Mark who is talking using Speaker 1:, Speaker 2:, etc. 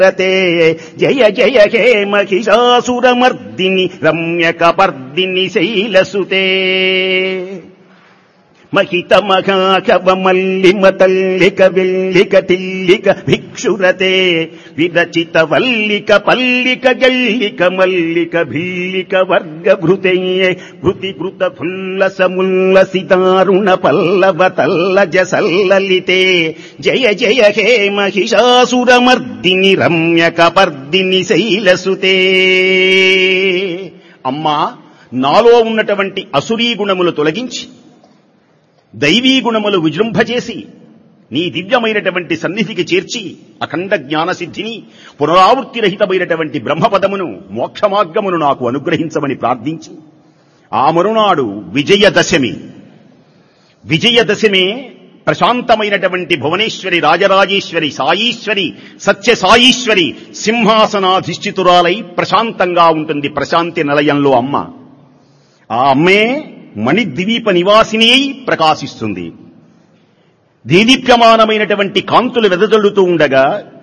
Speaker 1: రతే జయ జయ హే మహిషాసురమర్దిని రమ్యకపర్దిని శైలసుతే మహిత మహాకవ మల్లిమ తల్లిక వెల్లిక తిల్లిక భిక్షురతే విరచిత వల్లిక పల్లిక గల్లిక మల్లిక భిల్లిక వర్గ భృతే భృతి భృత ఫుల్లస ముల్లసితారుణ పల్లవ తల్లజ సల్లలితే జయ జయ హే మహిషాసురమర్దిని రమ్యకపర్దిని శైలసుతే అమ్మా నాలో ఉన్నటువంటి అసురీ గుణములు తొలగించి దైవీ గుణములు విజృంభచేసి నీ దివ్యమైనటువంటి సన్నిధికి చేర్చి అఖండ జ్ఞానసిద్ధిని పునరావృత్తిరహితమైనటువంటి బ్రహ్మపదమును మోక్షమార్గమును నాకు అనుగ్రహించమని ప్రార్థించి ఆ మరునాడు విజయదశమి విజయదశమే ప్రశాంతమైనటువంటి భువనేశ్వరి రాజరాజేశ్వరి సాయీశ్వరి సత్య సాయీశ్వరి సింహాసనాధిష్ఠితురాలై ప్రశాంతంగా ఉంటుంది ప్రశాంతి నిలయంలో అమ్మ ఆ అమ్మే మణిద్వీప నివాసిని అయి ప్రకాశిస్తుంది దీదీప్యమానమైనటువంటి కాంతులు వెదజల్లుతూ ఉండగా